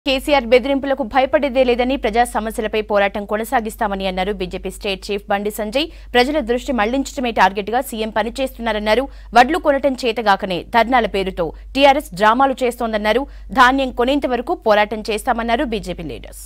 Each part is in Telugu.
కేసీఆర్ బెదిరింపులకు భయపడేదే లేదని ప్రజా సమస్యలపై పోరాటం కొనసాగిస్తామని అన్నారు బీజేపీ స్టేట్ చీఫ్ బండి సంజయ్ ప్రజల దృష్టి మళ్లించడమే టార్గెట్ గా సీఎం పనిచేస్తున్నారన్నారు వడ్లు కొనటం చేతగాకనే ధర్నాల పేరుతో టీఆర్ఎస్ డ్రామాలు చేస్తోందన్నారు ధాన్యం కొనేంత వరకు పోరాటం చేస్తామన్నారు బీజేపీ లీడర్స్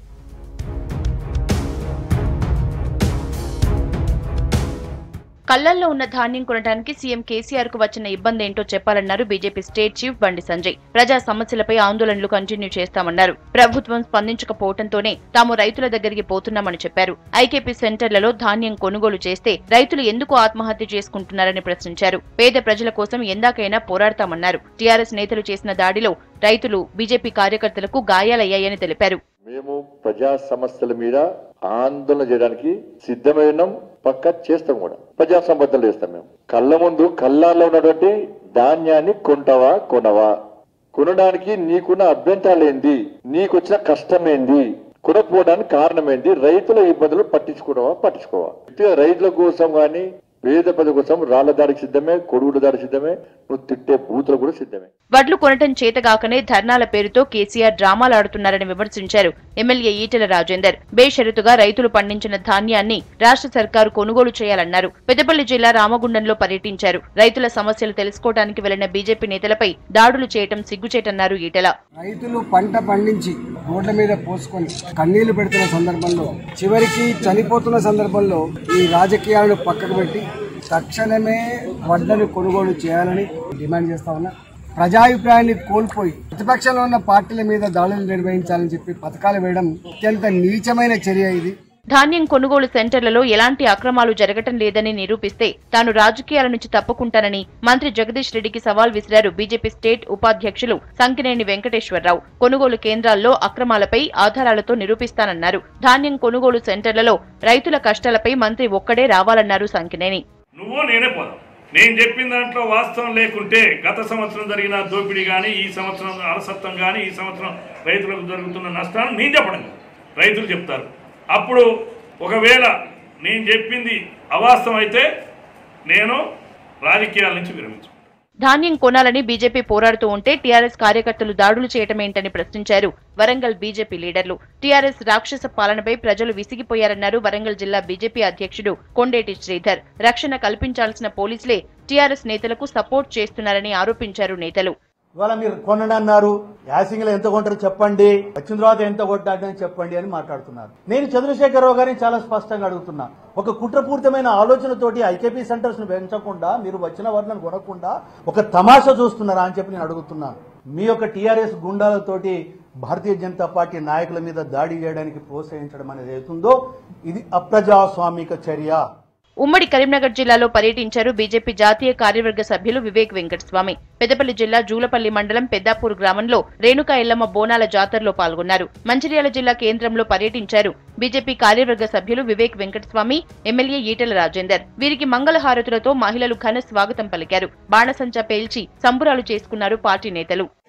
కళ్లల్లో ఉన్న ధాన్యం కొనడానికి సీఎం కేసీఆర్ కు వచ్చిన ఇబ్బంది ఏంటో చెప్పాలన్నారు బీజేపీ స్టేట్ చీఫ్ బండి సంజయ్ ప్రజా సమస్యలపై ఆందోళనలు కంటిన్యూ చేస్తామన్నారు ప్రభుత్వం స్పందించకపోవడంతోనే తాము రైతుల దగ్గరికి పోతున్నామని చెప్పారు ఐకేపీ సెంటర్లలో ధాన్యం కొనుగోలు చేస్తే రైతులు ఎందుకు ఆత్మహత్య చేసుకుంటున్నారని ప్రశ్నించారు పేద ప్రజల కోసం ఎందాకైనా పోరాడతామన్నారు టీఆర్ఎస్ నేతలు చేసిన దాడిలో రైతులు బీజేపీ కార్యకర్తలకు గాయాలయ్యాయని తెలిపారు మేము ప్రజా సమస్యల మీద ఆందోళన చేయడానికి సిద్ధమై ఉన్నాం పక్క చేస్తాం కూడా ప్రజా సంబద్ధలు చేస్తాం మేము కళ్ళ ముందు కళ్ళాల్లో ఉన్నటువంటి ధాన్యాన్ని కొంటావా కొనవా కొనడానికి నీకున్న అభ్యంతరాలు ఏంది నీకు వచ్చిన కష్టం ఏంది కొనకపోవడానికి కారణం ఏంది రైతుల ఇబ్బందులు పట్టించుకోవడమా పట్టించుకోవా వ్యక్తిగత రైతుల కోసం కానీ పేద ప్రజల కోసం రాళ్ల దాడికి సిద్ధమే కొడుగుల దాడికి సిద్ధమే నువ్వు తిట్టే బూతులు కూడా సిద్ధమే వడ్లు కొనటం చేతగాకనే ధర్నాల పేరుతో కేసీఆర్ డ్రామాలు ఆడుతున్నారని విమర్శించారు ఎమ్మెల్యే ఈటెల రాజేందర్ బేషరతుగా రైతులు పండించిన ధాన్యాన్ని రాష్ట్ర సర్కారు కొనుగోలు చేయాలన్నారు పెద్దపల్లి జిల్లా రామగుండంలో పర్యటించారు రైతుల సమస్యలు తెలుసుకోవడానికి వెళ్లిన బీజేపీ నేతలపై దాడులు చేయటం సిగ్గుచేటన్నారు ఈటెల రైతులు పంట పండించి రోడ్ల మీద పోసుకొని కన్నీళ్లు పెడుతున్న సందర్భంలో చివరికి చనిపోతున్న సందర్భంలో ఈ రాజకీయాలను పక్కకు పెట్టి తక్షణమే వడ్లను కొనుగోలు చేయాలని డిమాండ్ చేస్తా ఉన్నా ప్రజాభిప్రాయాన్ని కోల్పోయి ప్రతిపక్షంలో ఉన్న పార్టీల మీద దాడులు నిర్వహించాలని చెప్పి పథకాలు వేయడం అత్యంత నీచమైన చర్య ఇది ధాన్యం కొనుగోలు సెంటర్లలో ఎలాంటి అక్రమాలు జరగటం లేదని నిరూపిస్తే తాను రాజకీయాల నుంచి తప్పుకుంటానని మంత్రి జగదీష్ రెడ్డికి సవాల్ విసిరారు బీజేపీ స్టేట్ ఉపాధ్యక్షులు సంకినేని వెంకటేశ్వరరావు కొనుగోలు కేంద్రాల్లో అక్రమాలపై ఆధారాలతో నిరూపిస్తానన్నారు ధాన్యం కొనుగోలు సెంటర్లలో రైతుల కష్టాలపై మంత్రి ఒక్కడే రావాలన్నారు సంకినేని నువ్వు నేనే పోదాం నేను చెప్పిన దాంట్లో వాస్తవం లేకుంటే గత సంవత్సరం జరిగిన దోపిడీ కానీ ఈ సంవత్సరం అలసత్వం కానీ ఈ సంవత్సరం రైతులకు జరుగుతున్న నష్టాన్ని నేను చెప్పడం కాదు. రైతులు చెప్తారు అప్పుడు ఒకవేళ నేను చెప్పింది అవాస్తవం అయితే నేను రాజకీయాల నుంచి విరమించు ధాన్యం కొనాలని బీజేపీ పోరాడుతూ ఉంటే టీఆర్ఎస్ కార్యకర్తలు దాడులు చేయటమేంటని ప్రశ్నించారు వరంగల్ బీజేపీ లీడర్లు టీఆర్ఎస్ రాక్షస పాలనపై ప్రజలు విసిగిపోయారన్నారు వరంగల్ జిల్లా బీజేపీ అధ్యక్షుడు కొండేటి శ్రీధర్ రక్షణ కల్పించాల్సిన పోలీసులే టీఆర్ఎస్ నేతలకు సపోర్ట్ చేస్తున్నారని ఆరోపించారు నేతలు ఇవాళ మీరు కొనండి అన్నారు యాసింగ్లో ఎంత కొంటారు చెప్పండి వచ్చిన తర్వాత ఎంత కొట్టాడని చెప్పండి అని మాట్లాడుతున్నారు నేను చంద్రశేఖరరావు గారిని చాలా స్పష్టంగా అడుగుతున్నా ఒక కుట్రపూరితమైన ఆలోచనతోటి ఐకేపీ సెంటర్స్ ను పెంచకుండా మీరు వచ్చిన వర్ణను కొనకుండా ఒక తమాషా చూస్తున్నారా అని చెప్పి నేను అడుగుతున్నాను మీ యొక్క టీఆర్ఎస్ గుండాలతోటి భారతీయ జనతా పార్టీ నాయకుల మీద దాడి చేయడానికి ప్రోత్సహించడం అనేది అవుతుందో ఇది అప్రజాస్వామిక చర్య ఉమ్మడి కరీంనగర్ జిల్లాలో పర్యటించారు బీజేపీ జాతీయ కార్యవర్గ సభ్యులు వివేక్ వెంకటస్వామి పెద్దపల్లి జిల్లా జూలపల్లి మండలం పెద్దాపూర్ గ్రామంలో రేణుకా ఎల్లమ్మ బోనాల జాతరలో పాల్గొన్నారు మంచిర్యాల జిల్లా కేంద్రంలో పర్యటించారు బీజేపీ కార్యవర్గ సభ్యులు వివేక్ వెంకటస్వామి ఎమ్మెల్యే ఈటెల రాజేందర్ వీరికి మంగళహారతులతో మహిళలు ఘన స్వాగతం పలికారు బాణసంచా పేల్చి సంబురాలు చేసుకున్నారు పార్టీ నేతలు